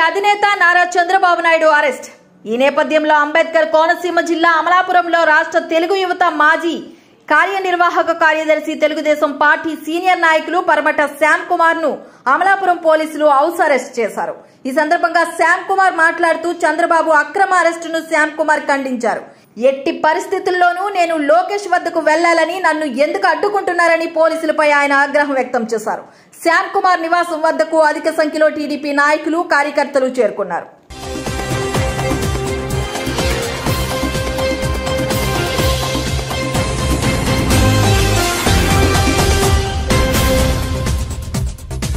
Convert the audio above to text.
అధినేత నారా చంద్రబాబు నాయుడు అరెస్ట్ ఈ నేపథ్యంలో అంబేద్కర్ కోనసీమ జిల్లా అమలాపురంలో రాష్ట్ర తెలుగు యువత మాజీ కార్యనిర్వాహక కార్యదర్శి తెలుగుదేశం పార్టీ సీనియర్ నాయకులు పరమట శ్యామ్ కుమార్ ను అమలాపురం పోలీసులు హౌస్ అరెస్ట్ చేశారు ఈ సందర్భంగా శ్యామ్ కుమార్ మాట్లాడుతూ చంద్రబాబు అక్రమ అరెస్టును శ్యామ్ కుమార్ ఖండించారు ఎట్టి పరిస్థితుల్లోనూ నేను లోకేష్ వద్దకు వెళ్లాలని నన్ను ఎందుకు అడ్డుకుంటున్నారని పోలీసులపై ఆయన ఆగ్రహం వ్యక్తం చేశారు శ్యామ్ కుమార్ నివాసం వద్దకు అధిక సంఖ్యలో టీడీపీ నాయకులు కార్యకర్తలు చేరుకున్నారు